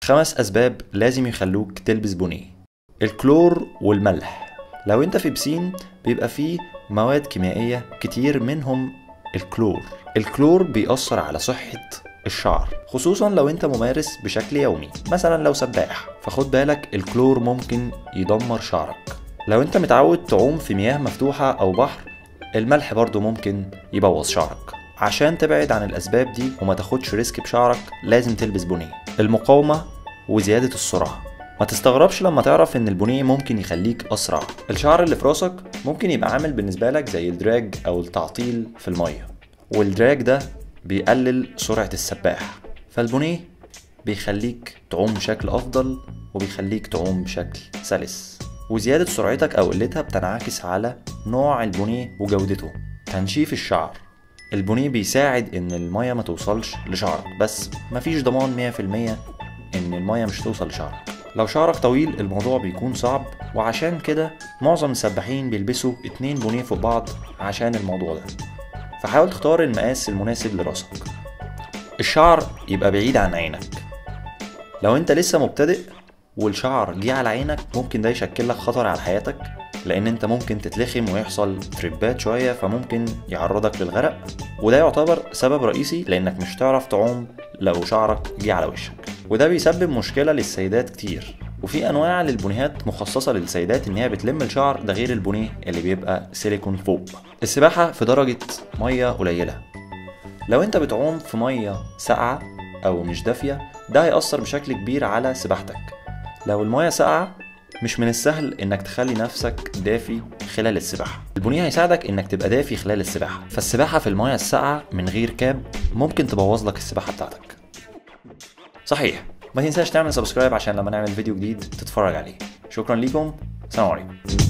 خمس أسباب لازم يخلوك تلبس بونيه الكلور والملح لو انت في بسين بيبقى فيه مواد كيميائية كتير منهم الكلور الكلور بيأثر على صحة الشعر خصوصا لو انت ممارس بشكل يومي مثلا لو سباح فخد بالك الكلور ممكن يدمر شعرك لو انت متعود تعوم في مياه مفتوحة او بحر الملح برضو ممكن يبوظ شعرك عشان تبعد عن الاسباب دي وما تاخدش ريسك بشعرك لازم تلبس بونيه المقاومة وزيادة السرعة ما تستغربش لما تعرف ان البونيه ممكن يخليك اسرع الشعر اللي في راسك ممكن يبقى عامل بالنسبة لك زي الدراج او التعطيل في المية والدراج ده بيقلل سرعة السباح فالبونيه بيخليك تعوم بشكل افضل وبيخليك تعوم بشكل سلس وزيادة سرعتك او قلتها بتنعكس على نوع البونيه وجودته تنشيف الشعر البونيه بيساعد ان المية ما توصلش لشعرك بس مفيش ضمان 100% ان المية مش توصل لشعرك لو شعرك طويل الموضوع بيكون صعب وعشان كده معظم السباحين بيلبسوا اتنين بونيه فوق بعض عشان الموضوع ده فحاول تختار المقاس المناسب لراسك الشعر يبقى بعيد عن عينك لو انت لسه مبتدئ والشعر جه على عينك ممكن ده يشكل لك خطر على حياتك لان انت ممكن تتلخم ويحصل تريبات شويه فممكن يعرضك للغرق وده يعتبر سبب رئيسي لانك مش تعرف تعوم لو شعرك جه على وشك وده بيسبب مشكله للسيدات كتير وفي انواع للبونيهات مخصصه للسيدات ان هي بتلم الشعر ده غير البونيه اللي بيبقى سيليكون فوق السباحه في درجه ميه قليله لو انت بتعوم في ميه ساقعه او مش دافيه ده هيأثر بشكل كبير على سباحتك لو الميه ساقعه مش من السهل انك تخلي نفسك دافي خلال السباحه البونيه هيساعدك انك تبقى دافي خلال السباحه فالسباحه في الميه الساقعه من غير كاب ممكن تبوظ لك السباحه بتاعتك صحيح ما تنساش تعمل سبسكرايب عشان لما نعمل فيديو جديد تتفرج عليه شكرا ليكم سلام عليكم